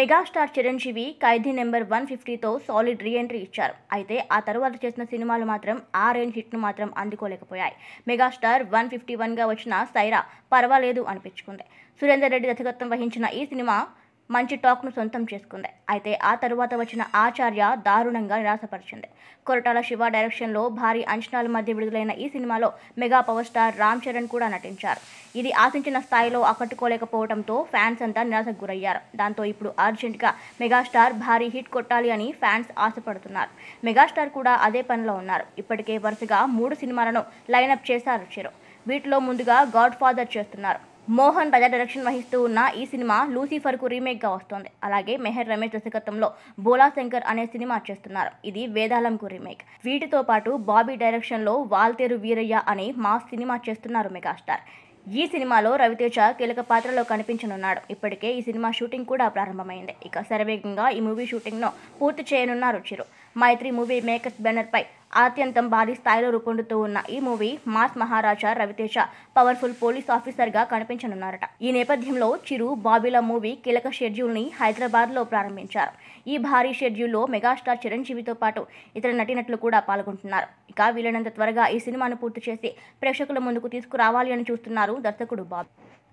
megastar Chiranjeevi Khaidi number one ఫిఫ్టీతో solid reentry ఇచ్చారు అయితే ఆ తర్వాత చేసిన సినిమాలు మాత్రం ఆ రేంజ్ హిట్ను మాత్రం అందుకోలేకపోయాయి మెగాస్టార్ వన్ ఫిఫ్టీ వన్గా వచ్చిన సైరా పర్వాలేదు అనిపించుకుంది సురేందర్ రెడ్డి దర్శకత్వం వహించిన ఈ సినిమా మంచి టాక్ను సొంతం చేసుకుంది అయితే ఆ తరువాత వచ్చిన ఆచార్య దారుణంగా నిరాశపరిచింది కొరటాల శివ డైరెక్షన్లో భారీ అంచనాల మధ్య విడుదలైన ఈ సినిమాలో mega power star Ram Charan కూడా నటించారు ఇది ఆశించిన స్థాయిలో ఆకట్టుకోలేకపోవడంతో ఫ్యాన్స్ అంతా నిరాశకు గురయ్యారు దాంతో ఇప్పుడు అర్జెంట్గా మెగాస్టార్ భారీ హిట్ కొట్టాలి అని ఫ్యాన్స్ ఆశపడుతున్నారు మెగాస్టార్ కూడా అదే పనిలో ఉన్నారు ఇప్పటికే వరుసగా మూడు సినిమాలను లైనప్ చేశారు చిరు వీటిలో ముందుగా గాడ్ ఫాదర్ చేస్తున్నారు మోహన్ రాజా డైరెక్షన్ వహిస్తూ ఉన్న ఈ సినిమా లూసిఫర్కు రీమేక్గా వస్తోంది అలాగే మెహర్ రమేష్ దర్శకత్వంలో బోలా శంకర్ అనే సినిమా చేస్తున్నారు ఇది వేదాలంకు రీమేక్ వీటితో పాటు బాబీ డైరెక్షన్లో వాల్తేరు వీరయ్య అనే మాస్ సినిమా చేస్తున్నారు మెగాస్టార్ ఈ సినిమాలో రవితేజ కీలక పాత్రలో కనిపించనున్నాడు ఇప్పటికే ఈ సినిమా షూటింగ్ కూడా ప్రారంభమైంది ఇక శరవేగంగా ఈ మూవీ షూటింగ్ను పూర్తి చేయనున్నారు చిరు మైత్రి మూవీ మేకర్స్ బ్యానర్పై అత్యంతం భారీ స్థాయిలో రూపొందుతూ ఉన్న ఈ movie mass Maharaja Ravi Teja powerful police ఆఫీసర్గా కనిపించనున్నారట ఈ నేపథ్యంలో చిరు బాబీల మూవీ కీలక షెడ్యూల్ని హైదరాబాద్లో ప్రారంభించారు ఈ భారీ షెడ్యూల్లో మెగాస్టార్ చిరంజీవితో పాటు ఇతర నటీనటులు కూడా పాల్గొంటున్నారు ఇక వీలైనంత త్వరగా ఈ సినిమాను పూర్తి చేసి ప్రేక్షకుల ముందుకు తీసుకురావాలి అని చూస్తున్నారు దర్శకుడు బాబీ